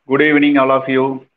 Good evening, all of you.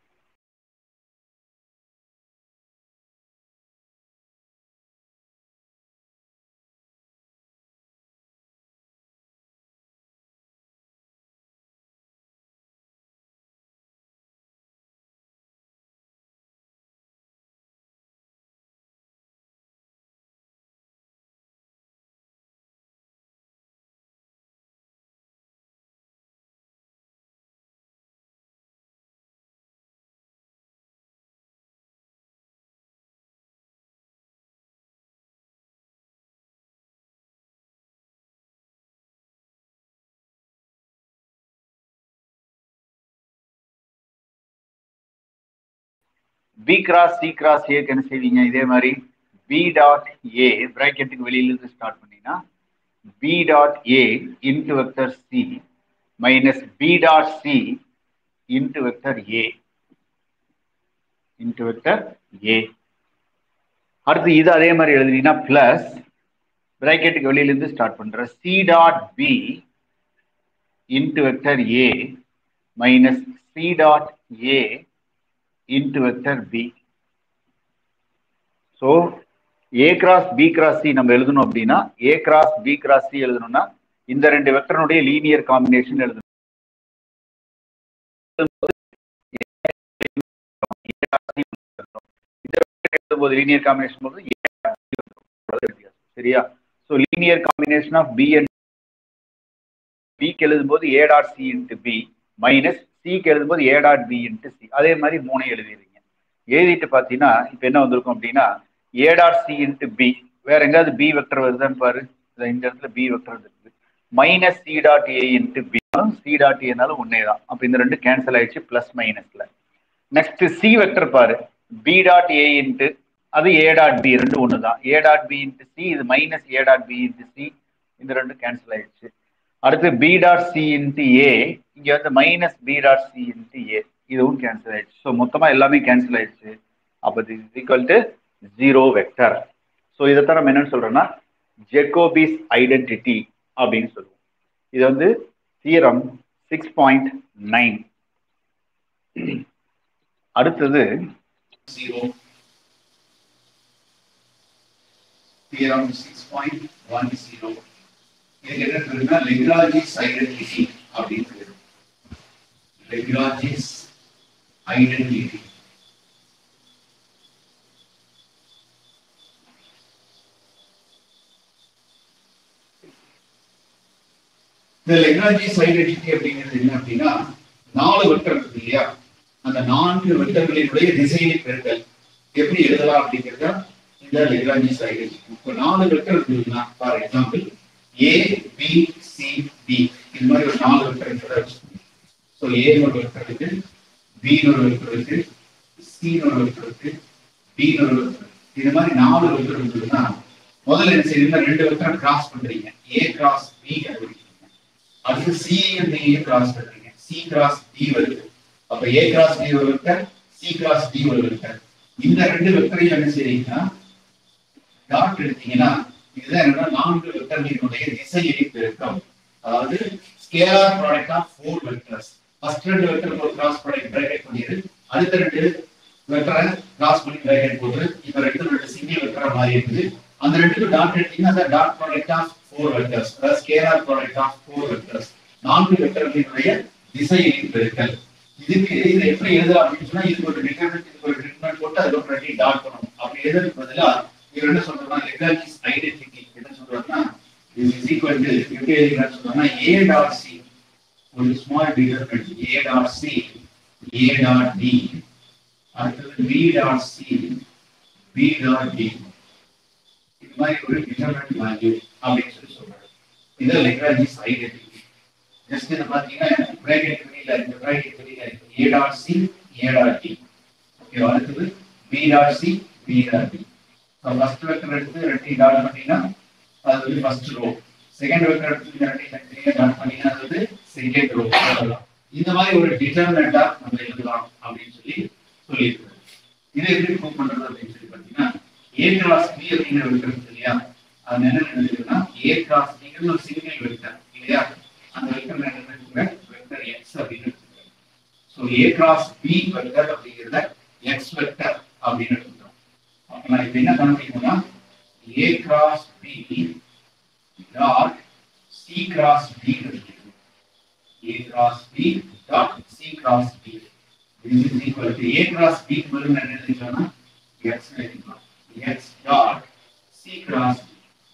B cross C cross ஏக்கு என்ன செய்வீங்க இதே மாதிரி பி டாட் ஏ பிராக்கெட்டுக்கு வெளியில இருந்து ஸ்டார்ட் பண்ணீங்கன்னா B dot A into vector C minus B dot C into vector A into vector A அடுத்து இது அதே மாதிரி எழுதுனீங்கன்னா பிளஸ் பிராக்கெட்டுக்கு வெளியில இருந்து ஸ்டார்ட் பண்ற C dot B into vector A minus C dot A into vector B. So, A cross B cross C நம்ம எழுதணும் அப்படின்னா A cross B cross C எழுதணும்னா இந்த ரெண்டு வெக்டருடைய லீனியர் காம்பினேஷன் எழுதணும் எழுதும்போது லீனியர் காம்பினேஷன் போது சரியா so linear combination of B and பிக்கு எழுதும்போது A dot C into B minus சிக்கு எழுதும்போது A dot B into C அதே மாதிரி மூணை எழுதிடுவீங்க எழுதிட்டு பார்த்தீங்கன்னா இப்போ என்ன வந்திருக்கும் அப்படின்னா A dot C into B வேற எங்காவது பி வெக்டர் வருதான்னு பாரு இந்த இடத்துல பி வெக்டர் வந்துருக்கு minus C dot A into B C dot ஏனாலும் ஒன்னே தான் அப்போ இந்த ரெண்டு கேன்சல் ஆயிடுச்சு பிளஸ் மைனஸ்ல நெக்ஸ்ட் சி வெக்டர் பாரு பி டாட் ஏ இன்ட்டு அது ஏ டாட் பி ரெண்டு ஒன்று தான் A dot B into C இது minus A dot B into C இந்த ரெண்டு கேன்சல் ஆயிடுச்சு அடுத்து B dot C into A இங்க வந்து minus B dot C into A இதுவும் கேன்சல் ஆயிடுச்சு ஸோ மொத்தமா எல்லாமே கேன்சல் ஆயிடுச்சு அப்போ இது is equal to zero vector so இதைத்தான் நம்ம என்னன்னு சொல்றோம்னா ஜெக்கோபிஸ் ஐடென்டிட்டி அப்படின்னு சொல்லுவோம் இது வந்து தியரம் சிக்ஸ் பாயிண்ட் நைன் அடுத்தது zero. Theorem six point one zero. இது என்ன பேருன்னா லெக்ராஜிஸ் ஐடென்டிட்டி அப்படின்னு பேரு லெக்ராஜிஸ் ஐடென்டிட்டி இந்த லெக்ராஜிஸ் ஐடென்டிட்டி அப்படிங்கிறது என்ன அப்படின்னா நாலு வெக்டர் இருக்கு இல்லையா அந்த நான்கு வெக்டர்களினுடைய திசையை பெருக்கல் எப்படி எழுதலாம் அப்படிங்கிறத இந்த லெக்ராஜிஸ் ஐடென்டிட்டி இப்போ நாலு வெக்டர் இருக்குதுன்னா for example A B C D இது மாதிரி ஒரு நாலு வெக்டர் இருக்கிற ஸோ ஏ ஒரு வெக்டர் இருக்கு பி ஒரு வெக்டர் இருக்கு சி ஒரு வெக்டர் இருக்கு டி ஒரு வெக்டர் இது மாதிரி நாலு வெக்டர் இருக்குதுன்னா முதல்ல என்ன செய்யுங்க ரெண்டு வெக்டர் கிராஸ் பண்றீங்க ஏ கிராஸ் பி கண்டுபிடிக்கிறீங்க அடுத்து சி டி கிராஸ் பண்றீங்க சி கிராஸ் டி வருது அப்ப ஏ கிராஸ் டி ஒரு வெக்டர் சி கிராஸ் டி ஒரு வெக்டர் இந்த ரெண்டு வெக்டரையும் என்ன செய்றீங்கன்னா டாட் எடுத்தீங்கன்னா இதுதான் என்னன்னா நான்கு வெக்டர்களினுடைய திசையை பெருக்கம் அதாவது scalar product of four vectors first ரெண்டு வெக்டர் ஒரு கிராஸ் ப்ராடக்ட் பிராக்கெட் பண்ணிடு அடுத்த ரெண்டு வெக்டரை கிராஸ் பண்ணி பிராக்கெட் போட்டு இப்ப ரெண்டு ரெண்டு சிங்கிள் வெக்டரா மாறி இருக்குது அந்த ரெண்டுக்கு டாட் எடுத்தீங்கன்னா அந்த dot product of four vectors அதாவது scalar product of four vectors நான்கு வெக்டர்களினுடைய திசையை பெருக்கல் இதுக்கு இது எப்படி எழுதலாம் அப்படின்னு சொன்னா இதுக்கு ஒரு டிட்டர்மெண்ட் இதுக்கு ஒரு டிட்டர்மெண்ட் போட்டு அதுக்கு ஒரு ரெண்டு டாட் பண்ணணும் அப்படி எழுதுறதுக்கு பதிலா இவர் என்ன சொல்றாங்கன்னா லெக்ராஜிஸ் ஐடென்டிட்டி என்ன சொல்றாங்கன்னா இது இஸ் ஈக்குவல் டு எப்படி எழுதுறான்னு சொல்றாங்கன்னா ஏ டாட் சி ஒரு small determinant A dot C A dot D அடுத்தது B dot C B dot D இது மாதிரி ஒரு டிட்டர்மெண்ட் வேல்யூ அப்படின்னு சொல்லி சொல்றாரு இதை லெக்ராஜிஸ் ஐடென்டிட்டி ஜஸ்ட் இதை பார்த்தீங்கன்னா பிராக்கெட் வெளியில இந்த பிராக்கெட் வெளியில இருக்கு A dot C A dot D okay அடுத்தது B dot C B dot D so first vector எடுத்து ரெண்டையும் டாட் பண்ணீங்கன்னா அது வந்து ஃபர்ஸ்ட் ரோ செகண்ட் வெக்டர் எடுத்து இந்த ரெண்டையும் தனித்தனியாக டாட் பண்ணீங்கன்னா அது வந்து செகண்ட் ரோ இந்த மாதிரி ஒரு டிட்டர்மினண்டா நம்ம எழுதலாம் அப்படின்னு சொல்லி சொல்லியிருக்காரு இதை எப்படி ப்ரூவ் பண்றது அப்படின்னு சொல்லி பார்த்தீங்கன்னா ஏ கிராஸ் பி அப்படிங்கிற வெக்டர் இருக்கு இல்லையா அது என்ன எழுதுறதுன்னா ஏ கிராஸ் பிங்கிறது ஒரு சிங்கிள் வெக்டர் இல்லையா அந்த வெக்டர் என்ன வெக்டர் எக்ஸ் அப்படின்னு எடுத்துக்கிறேன் so so A cross B vector அப்படிங்கிறத எக்ஸ் வெக்டர் அப்படின்னு எடுத்துக்கிறோம் அப்ப நான் இப்ப என்ன பண்ண முடியும்னா A cross B dot C cross D கிடைக்கிறது A cross B dot C cross D this is equal to a cross b க்கு பதில் என்ன எழுதிக்கலாம்னா x னு எழுதிக்கலாம் x dot c cross b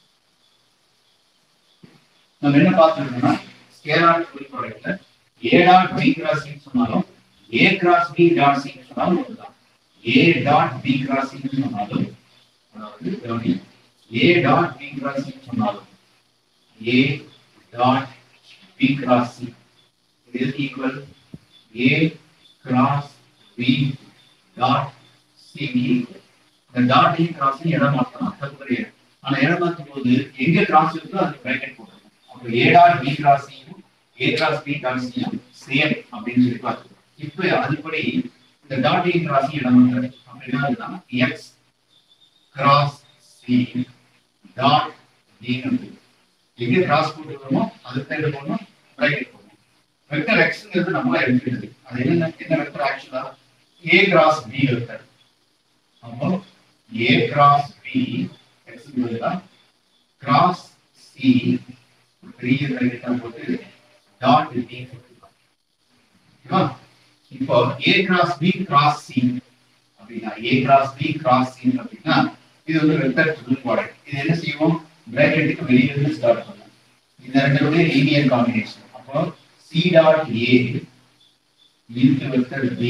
நம்ம என்ன பார்த்துருக்கோம்னா ஸ்கேலார் ஃபுல் ப்ராடக்ட்ல a dot b cross c சொன்னாலும் a cross b dot c சொன்னாலும் ஒன்றுதான் a dot b cross c சொன்னாலும் அதாவது கவனி a dot b cross c சொன்னாலும் a dot b cross c இது equal a cross b dot c இந்த டாட்டையும் கிராஸையும் இடம் மாற்றலாம் தப்பு கிடையாது ஆனா இடம் மாற்றும் போது எங்க கிராஸ் இருக்கோ அதுக்கு பிராக்கெட் போட்டுருணும் அப்போ ஏ டாட் பி கிராஸையும் ஏ கிராஸ் பி கிராஸையும் சேம் அப்படின்னு சொல்லி பார்த்துக்கணும் இப்போ அதுபடி இந்த டாட்டையும் கிராஸையும் இடம் மாற்றுறது அப்படின்னா அதுதான் எக்ஸ் கிராஸ் சி டாட் டின்னு எங்க கிராஸ் போட்டுக்கிறோமோ அதுக்கு என்ன பண்ணணும் பிராக்கெட் போடணும் வெக்டர் எக்ஸ்ங்கிறது நம்மளா எடுக்கிறது அது என்ன என்ன வெக்டர் ஆக்சுவலா ஏ கிராஸ் பி வெக்டர் அப்போ ஏ கிராஸ் பி எக்ஸ் பதிலா கிராஸ் சி பெரிய பிராக்கெட் போட்டு டாட் டி ஓகேவா இப்போ A cross B cross C அப்படின்னா A cross B cross C அப்படின்னா இது வந்து வெக்டர் ஃபுல் ப்ராடக்ட் இது என்ன செய்வோம் பிராக்கெட்டுக்கு வெளியே இருந்து ஸ்டார்ட் பண்ணும் இந்த ரெண்டுடைய லீனியர் காம்பினேஷன் அப்போ C dot A into vector B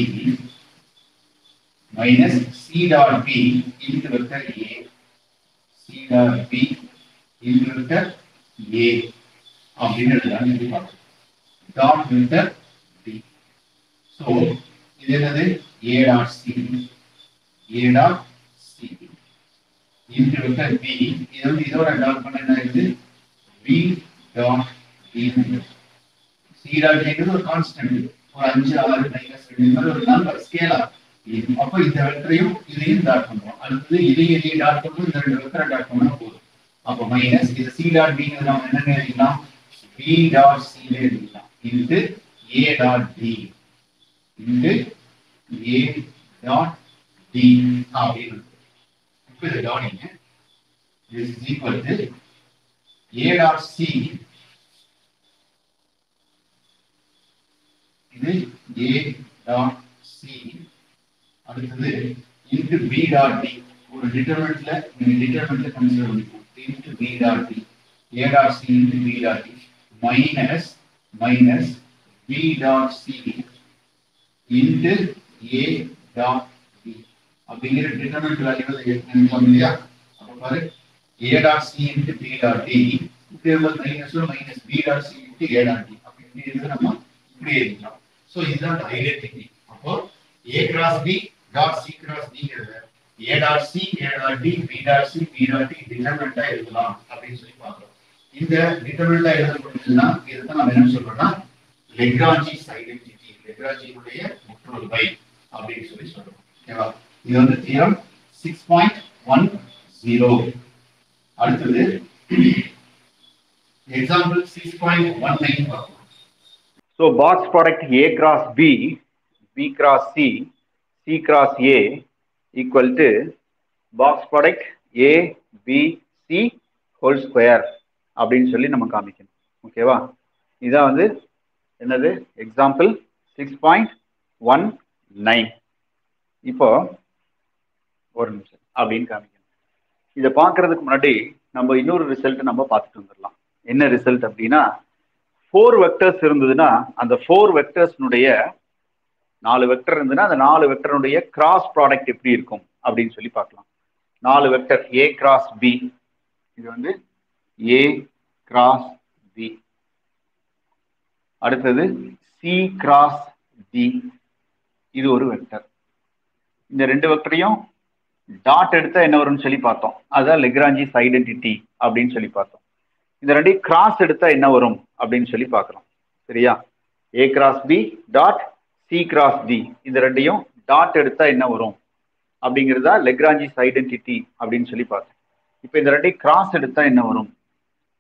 minus C dot B into vector A. C dot B into vector A அப்படின்னு எழுதலாம் சொல்லி பார்க்கலாம் டாட் வெக்டர் B. ஸோ இது என்னது A dot C A dot C into vector B இது வந்து இதோட dot பண்ண என்ன ஆகுது B dot B C dot ஏங்கிறது ஒரு கான்ஸ்டன்ட் ஒரு அஞ்சு ஆறு மைனஸ் ரெண்டு மாதிரி ஒரு நம்பர் ஸ்கேலா அப்போ இந்த வெக்டரையும் இதையும் டாட் பண்றோம் அடுத்தது இதையும் இதையும் டாட் பண்ணும்போது இந்த ரெண்டு வெக்டரை டாட் பண்ணா போதும் அப்போ மைனஸ் இது சி டாட் பிங்கிறது நம்ம என்ன எழுதிக்கலாம் பி டாட் சி எழுதிக்கலாம் into A dot D into A dot D அப்படின்னு இப்போ இது கவனிங்க this is equal to a dot c இது a டாட் சி அடுத்தது இன்டு பி டாட் டி ஒரு டிட்டர்மெண்ட்ல நீங்க டிட்டர்மெண்ட்ல கன்சிடர் பண்ணிக்கணும் into B dot D A dot C into B dot D minus minus B dot C into A dot D அப்படிங்கிற determinant value நினைக்கலாம் இல்லையா அப்ப பாரு A dot C into B dot D இப்படி minus minus B dot C into A dot D அப்படி இருந்து நம்ம இப்படி எழுதிக்கலாம் ஸோ இதுதான் ஐடென்டிட்டி அப்போ A cross B dot C cross டிங்கிறத A dot C A dot D B dot C B dot D டிட்டர்மெண்டா எழுதலாம் அப்படின்னு சொல்லி பார்க்கிறோம் இந்த டிட்டர்மெண்டா எழுதப்படுதுன்னா இதுதான் நம்ம என்ன சொல்றோம்னா லெக்ரான்ஜிஸ் ஐடென்டிட்டி லெக்ரான்ஜினுடைய முற்றொருமை அப்படின்னு சொல்லி சொல்றோம் ஓகேவா இது வந்து theorem six point one zero அடுத்தது example six point one nine பார்ப்போம் So box product A cross B, B cross C, C cross A equal to box product A, B, C whole square அப்படின்னு சொல்லி நம்ம காமிக்கணும் ஓகேவா இதான் வந்து என்னது example six point one nine இப்போ ஒரு நிமிஷம் அப்படின்னு காமிக்கணும் இதை பார்க்கறதுக்கு முன்னாடி நம்ம இன்னொரு ரிசல்ட் நம்ம பார்த்துட்டு வந்துடலாம் என்ன ரிசல்ட் அப்படின்னா ஃபோர் வெக்டர்ஸ் இருந்ததுன்னா அந்த ஃபோர் வெக்டர்ஸ்னுடைய நாலு வெக்டர் இருந்ததுன்னா அந்த நாலு வெக்டருடைய கிராஸ் ப்ராடக்ட் எப்படி இருக்கும் அப்படின்னு சொல்லி பார்க்கலாம் நாலு வெக்டர் ஏ கிராஸ் பி இது வந்து ஏ கிராஸ் பி அடுத்தது சி கிராஸ் டி இது ஒரு வெக்டர் இந்த ரெண்டு வெக்டரையும் டாட் எடுத்தா என்ன வரும்னு சொல்லி பார்த்தோம் அதான் லெக்ராஞ்சிஸ் ஐடென்டிட்டி அப்படின்னு சொல்லி பார்த்தோம் இந்த ரெண்டையும் கிராஸ் எடுத்தா என்ன வரும் அப்படின்னு சொல்லி பார்க்குறோம் சரியா A cross B dot C cross D இந்த ரெண்டையும் டாட் எடுத்தா என்ன வரும் அப்படிங்கிறதா லெக்ராஞ்சிஸ் ஐடென்டிட்டி அப்படின்னு சொல்லி பார்த்தோம் இப்போ இந்த ரெண்டையும் கிராஸ் எடுத்தா என்ன வரும்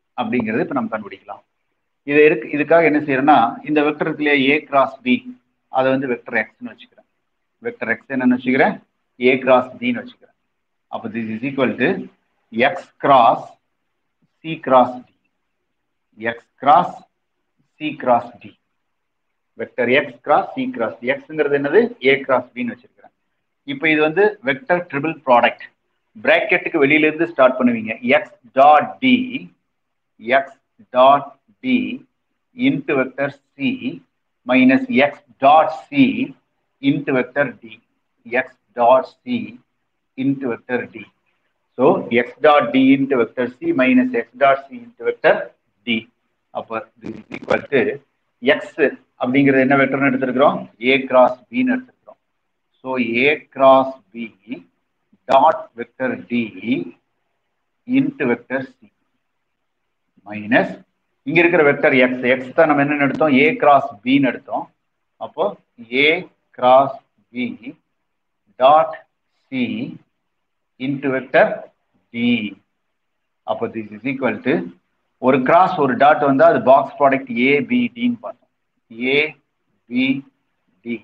அப்படிங்கிறது இப்போ நம்ம கண்டுபிடிக்கலாம் இதை இருக்கு இதுக்காக என்ன செய்யறோம்னா இந்த வெக்டர் இருக்கு இல்லையா ஏ கிராஸ் பி அதை வந்து வெக்டர் எக்ஸ்னு வச்சுக்கிறேன் வெக்டர் எக்ஸ் என்னன்னு வச்சுக்கிறேன் ஏ கிராஸ் பின்னு வச்சுக்கிறேன் அப்போ this is equal to X cross C cross D X cross C cross D vector X cross C cross D எக்ஸ்ங்கிறது என்னது ஏ கிராஸ் பின்னு வச்சிருக்கிறேன் இப்போ இது வந்து வெக்டர் ட்ரிபிள் ப்ராடக்ட் பிராக்கெட்டுக்கு வெளியில இருந்து ஸ்டார்ட் பண்ணுவீங்க X dot D X dot D into vector C minus X dot C into vector D X dot C into vector D so X dot D into vector C minus X dot C into vector D அப்போ this is equal to X அப்படிங்கிறது என்ன வெக்டர்னு எடுத்திருக்கிறோம் A cross பின்னு எடுத்திருக்கிறோம் so A cross B dot vector D into vector C minus இங்க இருக்கிற vector X X தான் நம்ம என்ன எடுத்தோம் ஏ கிராஸ் பின்னு எடுத்தோம் அப்போ A cross B dot C into vector D அப்போ திஸ் இஸ் ஈக்குவல் டு ஒரு கிராஸ் ஒரு டாட் வந்தால் அது பாக்ஸ் ப்ராடக்ட் ஏ பி டின்னு பார்த்தோம் A B D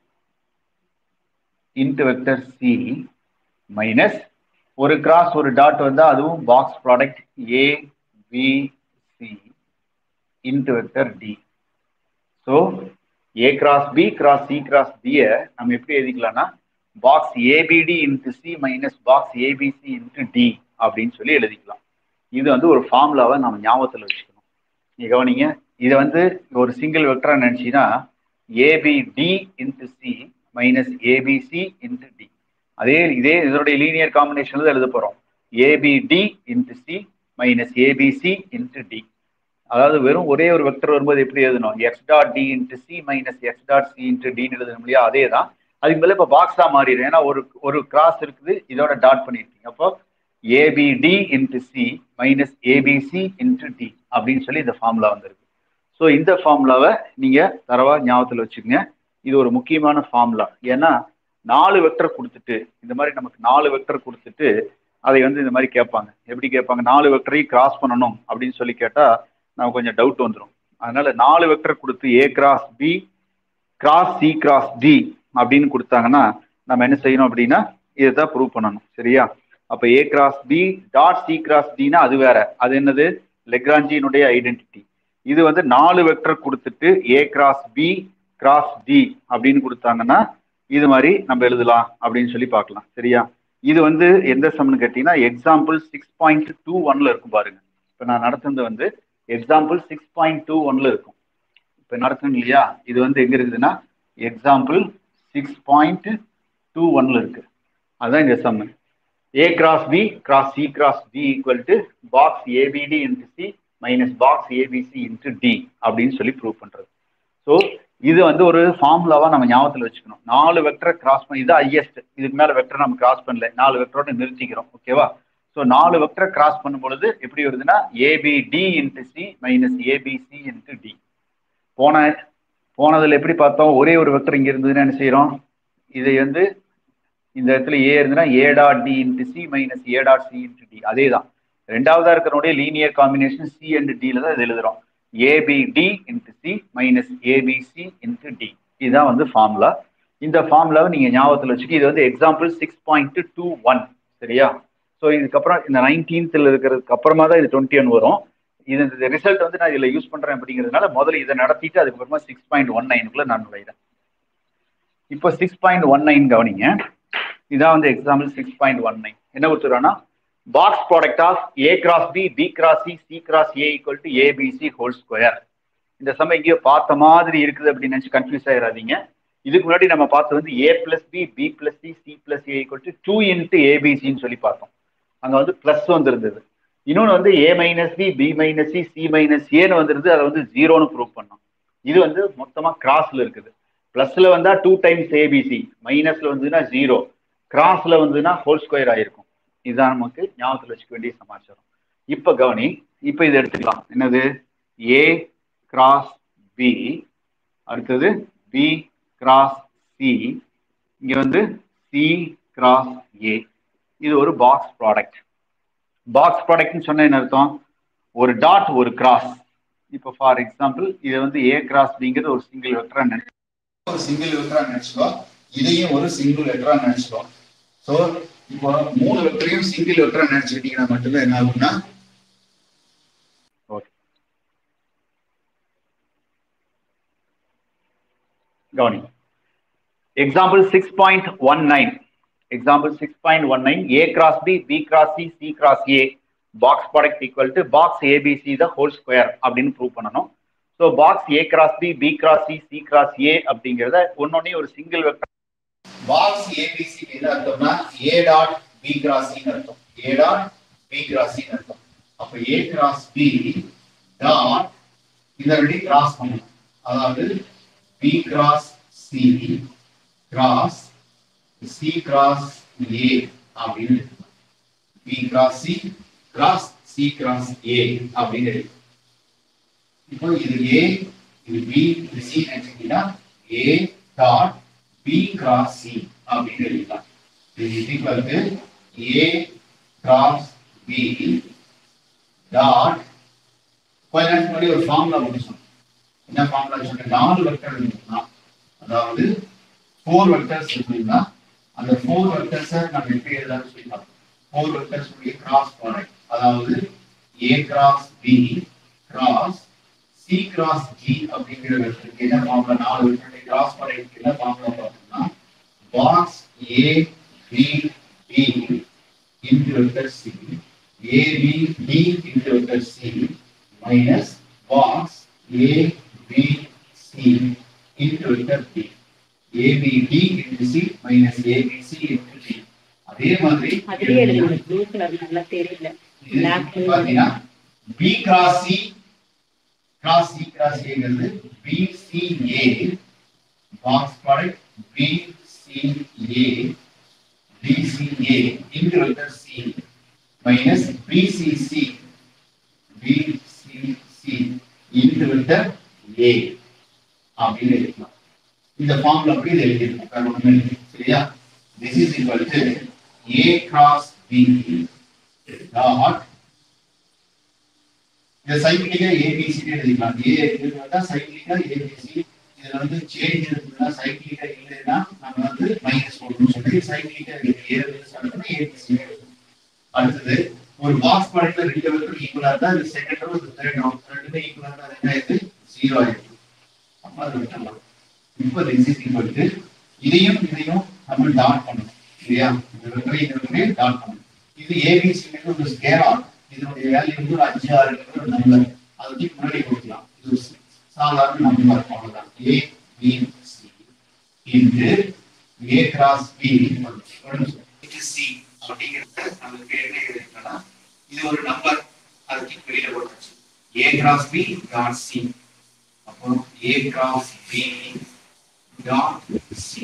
into vector C minus ஒரு கிராஸ் ஒரு டாட் வந்தால் அதுவும் box product A B C into vector D so A cross B cross C cross டியை நம்ம எப்படி எழுதிக்கலாம்னா box ABD into C minus box ABC into D அப்படின்னு சொல்லி எழுதிக்கலாம் இது வந்து ஒரு ஃபார்முலாவை நம்ம ஞாபகத்தில் வச்சுக்கணும் நீ கவனிங்க இதை வந்து ஒரு சிங்கிள் வெக்டரா நினைச்சீங்கன்னா ABD into C minus ABC into D அதே இதே இதனுடைய லீனியர் காம்பினேஷன்ல எழுத போறோம் ABD into C minus ABC into D அதாவது வெறும் ஒரே ஒரு வெக்டர் வரும்போது எப்படி எழுதணும் X dot D into C minus X dot C into டின்னு எழுதணும் இல்லையா அதே தான் அதுக்கு மேலே இப்போ பாக்ஸா மாறிடும் ஏன்னா ஒரு ஒரு கிராஸ் இருக்குது இதோட டாட் பண்ணியிருக்கீங்க அப்போ ABD into C minus ABC into D அப்படின்னு சொல்லி இந்த ஃபார்முலா வந்திருக்கு ஸோ இந்த ஃபார்முலாவை நீங்கள் தரவா ஞாபகத்தில் வச்சுக்கோங்க இது ஒரு முக்கியமான ஃபார்முலா ஏன்னா நாலு வெக்டர் கொடுத்துட்டு இந்த மாதிரி நமக்கு நாலு வெக்டர் கொடுத்துட்டு அதை வந்து இந்த மாதிரி கேட்பாங்க எப்படி கேட்பாங்க நாலு வெக்டரையும் கிராஸ் பண்ணணும் அப்படின்னு சொல்லி கேட்டால் நமக்கு கொஞ்சம் டவுட் வந்துடும் அதனால நாலு வெக்டர் கொடுத்து A cross B cross C cross D அப்படின்னு கொடுத்தாங்கன்னா நம்ம என்ன செய்யணும் அப்படின்னா இதை தான் ப்ரூவ் பண்ணணும் சரியா அப்போ A cross B dot C cross டினா அது வேற அது என்னது லெக்ராஞ்சியினுடைய ஐடென்டிட்டி இது வந்து நாலு வெக்டர் கொடுத்துட்டு A cross B cross D அப்படின்னு கொடுத்தாங்கன்னா இது மாதிரி நம்ம எழுதலாம் அப்படின்னு சொல்லி பார்க்கலாம் சரியா இது வந்து எந்த சம்னு கேட்டீங்கன்னா எக்ஸாம்பிள் சிக்ஸ் பாயிண்ட் டூ ஒன்ல இருக்கும் பாருங்க இப்போ நான் நடத்துனது வந்து எக்ஸாம்பிள் சிக்ஸ் பாயிண்ட் டூ ஒன்ல இருக்கும் இப்போ நடத்தணும் இல்லையா இது வந்து எங்க இருக்குதுன்னா எக்ஸாம்பிள் சிக்ஸ் பாயிண்ட் டூ ஒன்ல இருக்கு அதுதான் இந்த sum A cross B cross C cross D equal to box ABD into C minus box ABC into D அப்படின்னு சொல்லி ப்ரூவ் பண்றது ஸோ இது வந்து ஒரு ஃபார்முலாவா நம்ம ஞாபகத்தில் வச்சுக்கணும் நாலு வெக்டரை கிராஸ் பண்ணி இது ஹையஸ்ட் இதுக்கு மேல வெக்டர் நம்ம கிராஸ் பண்ணல நாலு வெக்டரோட நிறுத்திக்கிறோம் ஓகேவா ஸோ நாலு வெக்டரை கிராஸ் பண்ணும் பொழுது எப்படி வருதுன்னா ABD into C minus ABC into D போன போனதுல எப்படி பார்த்தோம் ஒரே ஒரு வெக்டர் இங்க இருந்ததுன்னா என்ன செய்யறோம் இதை வந்து இந்த இடத்துல ஏ இருந்ததுன்னா A dot D into C minus A dot C into D அதே தான் ரெண்டாவதா இருக்கிறனுடைய லீனியர் காம்பினேஷன் சி அண்ட் டில தான் இது எழுதுறோம் ABD into C minus ABC into D இதுதான் வந்து ஃபார்முலா இந்த ஃபார்முலாவை நீங்க ஞாபகத்தில் வச்சுட்டு இது வந்து example six point two one சரியா ஸோ இதுக்கப்புறம் இந்த நைன்டீன்த்தில் இருக்கிறதுக்கு அப்புறமா தான் இது டுவெண்ட்டி ஒன் வரும் இது இந்த ரிசல்ட் வந்து நான் இதில் யூஸ் பண்றேன் அப்படிங்கிறதுனால முதல்ல இதை நடத்திட்டு அதுக்கப்புறமா சிக்ஸ் பாயிண்ட் ஒன் நைனுக்குள்ள நான் நுழைகிறேன் இப்போ சிக்ஸ் பாயிண்ட் ஒன் நைன் கவனிங்க இதான் வந்து example six point one nine என்ன கொடுத்துருவோம்னா box product of A cross B B cross C C cross A equal to ABC whole square இந்த சமயம் எங்கேயோ பார்த்த மாதிரி இருக்குது அப்படின்னு நினச்சி கன்ஃபியூஸ் ஆயிடாதீங்க இதுக்கு முன்னாடி நம்ம பார்த்தது வந்து A plus B B plus C C plus A equal to two into ஏபிசின்னு சொல்லி பார்த்தோம் அங்கே வந்து ப்ளஸ் வந்துருந்தது இன்னொன்று வந்து A minus B B minus C C minus ஏன்னு வந்துருது அதை வந்து ஜீரோன்னு ப்ரூவ் பண்ணோம் இது வந்து மொத்தமாக கிராஸ்ல இருக்குது பிளஸ்ல வந்தா டூ டைம்ஸ் ஏபிசி மைனஸ்ல வந்ததுன்னா ஜீரோ கிராஸ்ல வந்ததுன்னா ஹோல் ஸ்கொயர் ஆயிருக்கும் இதுதான் நமக்கு ஞாபகத்தில் வச்சுக்க வேண்டிய சமாச்சாரம் இப்போ கவனி இப்போ இதை எடுத்துக்கலாம் என்னது ஏ கிராஸ் பி அடுத்தது பி கிராஸ் சி இங்க வந்து சி கிராஸ் ஏ இது ஒரு பாக்ஸ் ப்ராடக்ட் பாக்ஸ் ப்ராடக்ட்னு சொன்ன என்ன அர்த்தம் ஒரு டாட் ஒரு கிராஸ் இப்போ ஃபார் எக்ஸாம்பிள் இது வந்து ஏ கிராஸ் பிங்கிறது ஒரு சிங்கிள் வெக்டரா நினைச்சு ஒரு சிங்கிள் வெக்டரா நினைச்சுக்கோ இதையும் ஒரு சிங்கிள் வெக்டரா நினைச்சுக்கோ சோ இப்போ மூணு வெக்டரையும் சிங்கிள் வெக்டரா நினைச்சுக்கிட்டீங்கன்னா மட்டும்தான் என்ன ஆகும்னா ஓகே கவனி example six point one nine example six point one nine A cross B B cross C C cross A box product equal to box ABC the whole square அப்படின்னு prove பண்ணணும் so box A cross B B cross C C cross A அப்படிங்கிறத ஒன்னொன்னே ஒரு single vector box ABC என்ன அர்த்தம்னா ஏ dot B cross அர்த்தம் ஏ dot B cross அர்த்தம் அப்ப ஏ கிராஸ் பி டாட் இதை ரெடி கிராஸ் பண்ணணும் அதாவது B cross C cross C cross A அப்படின்னு எடுத்துக்கலாம் B cross C cross C cross A அப்படின்னு எடுத்துக்கலாம் இப்போ இது ஏ இது பி இது சி நினைச்சீங்கன்னா A dot B cross C அப்படின்னு எழுதலாம் இது equal to A cross B dot கொஞ்ச நேரத்துக்கு முன்னாடி ஒரு ஃபார்முலா ஒன்று சொன்னேன் என்ன ஃபார்முலா சொன்னேன் நாலு வெக்டர் இருந்ததுன்னா அதாவது ஃபோர் வெக்டர்ஸ் இருந்ததுன்னா அந்த ஃபோர் வெக்டர்ஸை நம்ம எப்படி எழுதலாம்னு சொல்லி பார்த்தோம் ஃபோர் வெக்டர்ஸ் உடைய கிராஸ் ப்ராடக்ட் அதாவது A cross B cross C cross G அப்படிங்கிற வெக்டருக்கு என்ன ஃபார்முலா நாலு வெக்டருடைய கிராஸ் ப்ராடக்ட் என்ன ஃபார்முலா பார்த்தோம்னா box A B B into vector C A B D into vector C minus box A B C into vector B ABD into C minus ABC into D அதே மாதிரி அதுலயே எழுதுங்க blue colour நல்லா தெரியல இது Black பாத்தீங்கன்னா B cross C cross C cross ஏங்கிறது B C A box product B C A D C A into vector C minus B C C B C C into vector A அப்படின்னு எழுதலாம் இந்த ஃபார்ம்ல அப்படி இதை எழுதிருக்கோம் வேற ஒண்ணுமே இல்லை. சரியா this is equal to A cross B dot இந்த சைக்கிளிக்கா ஏபிசி எழுதிக்கலாம் ஏ இருக்கிறதா சைக்கிளிக்கா ஏபிசி இதுல வந்து சேஞ்ச் இருக்குன்னா சைக்கிளிக்கா இல்லைன்னா நம்ம வந்து மைனஸ் போடணும்னு சொல்லி சைக்கிளிக்கா ஏ ஏபிசி அடுத்தது ஒரு பாக்ஸ் ப்ராடக்ட்ல ரெண்டு வெக்டர் ஈக்குவலா இருந்தா இது செகண்ட் ரோ இது தேர்ட் ரோ ரெண்டுமே ஈக்குவலா இருந்தா அது என்ன ஆயிடுது ஜீரோ ஆயிடுது அப்ப அது விட்டுறலாம் இப்போ திஸ் இஸ் ஈக்குவல் டு இதையும் இதையும் நம்ம டாட் பண்ணணும் இல்லையா இந்த வெக்டரை இந்த வெக்டரை டாட் பண்ணணும் இது ஏபிசி ஒரு ஸ்கேலார் இதனுடைய வேல்யூ வந்து ஒரு அஞ்சு ஆறு ஒரு நம்பர் அதை வந்து முன்னாடி கொடுக்கலாம் இது ஒரு சாதாரண நம்பர் அவ்வளவுதான் A B C into A cross B C அப்படிங்கிறது நமக்கு என்ன இருக்குன்னா இது ஒரு நம்பர் அதுக்கு வெளியில போட்டாச்சு A cross B dot C அப்போ A cross B dot C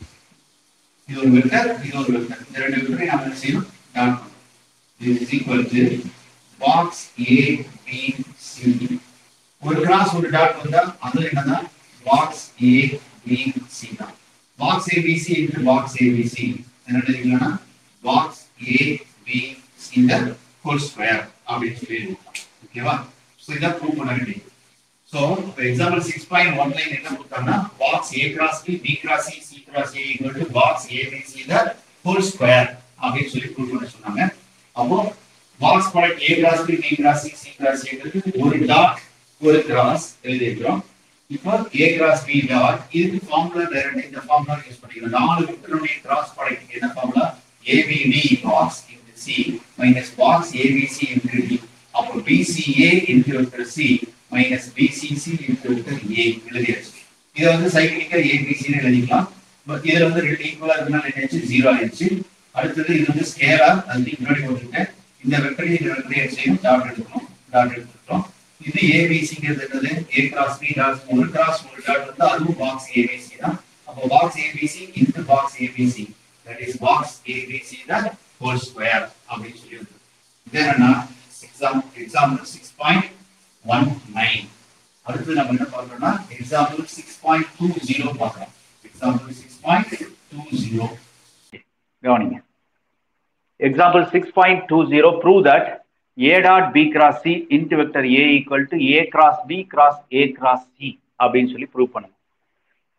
இது ஒரு வெக்டர் இது ஒரு வெக்டர் இந்த ரெண்டு வெக்டரை நாம என்ன செய்யணும் டாட் பண்ணணும் இது is equal to box A B C ஒரு கிராஸ் ஒரு டாட் வந்தா அது என்னன்னா பாக்ஸ் ஏ பி சி தான் box A B C into box A B C என்ன எழுதிக்கலாம்னா box A B C the whole square அப்படின்னு சொல்லி எழுதிக்கலாம் ஓகேவா ஸோ இதான் ப்ரூவ் பண்ண வேண்டியது ஸோ இப்போ example six point one line என்ன கொடுத்தாங்கன்னா box A cross B B cross C C cross A equal to box A B C the whole square அப்படின்னு சொல்லி ப்ரூவ் பண்ண சொன்னாங்க அப்போ box product A cross B B cross C C cross ஏங்கிறது ஒரு dot ஒரு cross எழுதியிருக்கிறோம் இப்போ ஏ கிராஸ் பி டாட் இதுக்கு ஃபார்முலா டைரக்ட் இந்த ஃபார்முலா யூஸ் பண்ணிக்கலாம் நாலு வெக்டருடைய கிராஸ் ப்ராடக்ட் என்ன formula APD box into C minus box ABC into D அப்போ BCA into vector C minus BCC into vector A எழுதியாச்சு இதை வந்து சைக்கிளிக்கா ஏபிசின்னு எழுதிக்கலாம் பட் இதுல வந்து ரெண்டு ஈக்குவலா இருக்கனால என்ன ஜீரோ ஆயிடுச்சு அடுத்தது இது வந்து ஸ்கேலார் அது முன்னாடி போட்டுருக்கேன் இந்த வெக்டரையும் இந்த வெக்டரையும் செய்யும் டாட் எடுக்கணும் டாட் எடுத்துட்டோம் இது ஏபிசிங்கிறது என்னது ஏ கிராஸ் பி டாட் ஒரு கிராஸ் ஒரு டாட் வந்து அதுவும் பாக்ஸ் ஏபிசி தான் அப்போ box ABC into box ABC that is box ABC தான் ஹோல் ஸ்கொயர் அப்படின்னு சொல்லி வந்து இது என்னன்னா exam example six point one nine அடுத்து நம்ம என்ன பார்க்கறோம்னா example six point two zero பார்க்கலாம் example six point two zero கவனிங்க example six point two zero prove that A dot B cross C into vector A equal to A cross B cross A cross C அப்படின்னு சொல்லி prove பண்ணணும்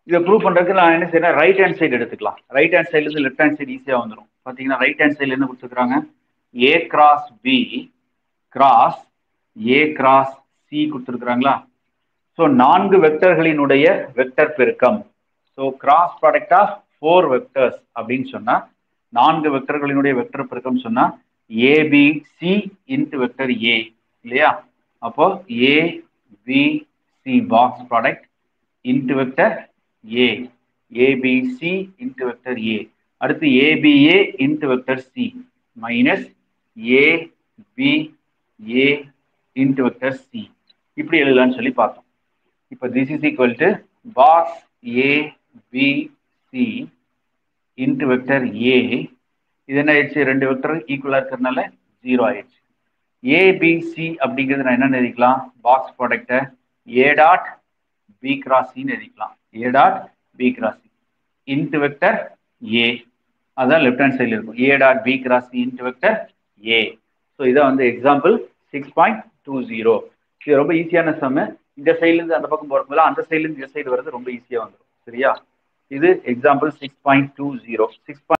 இதை prove பண்றதுக்கு நான் என்ன செய்யறேன் right hand side எடுத்துக்கலாம் ரைட் ஹேண்ட் சைடுல இருந்து லெஃப்ட் ஹேண்ட் சைடு ஈஸியா வந்துடும் பாத்தீங்கன்னா ரைட் ஹேண்ட் சைடுல என்ன கொடுத்துருக்காங்க A cross B cross A cross C கொடுத்துருக்குறாங்களா ஸோ நான்கு வெக்டர்களினுடைய வெக்டர் பெருக்கம் so cross product of four vectors அப்படின்னு சொன்னா நான்கு வெக்டர்களினுடைய வெக்டர் பெருக்கம் சொன்னா ஏபிசி இன்ட்டு வெக்டர் ஏ இல்லையா அப்போ A B C box product into vector A ABC into vector A அடுத்து ABA into vector C minus A B A into vector C இப்படி எழுதலாம்னு சொல்லி பார்த்தோம் இப்போ this is equal to box A B C into vector A இது என்ன ஆயிடுச்சு ரெண்டு வெக்டர் ஈக்குவலாக இருக்கிறதுனால ஜீரோ ஆயிடுச்சு ஏபிசி அப்படிங்கிறது நான் என்ன எழுதிக்கலாம் பாக்ஸ் ப்ராடக்டை ஏ டாட் பி கிராஸ் சின்னு எழுதிக்கலாம் A dot B cross C into vector A அதான் லெஃப்ட் ஹேண்ட் சைடில் இருக்கும் A dot B cross C into vector A so இதான் வந்து example six point two zero இது ரொம்ப ஈஸியான சம்மு இந்த சைட்லேருந்து அந்த பக்கம் போகிறப்போது அந்த சைட்லேருந்து இந்த சைடு வர்றது ரொம்ப ஈஸியாக வந்துடும் சரியா இது example six point two zero six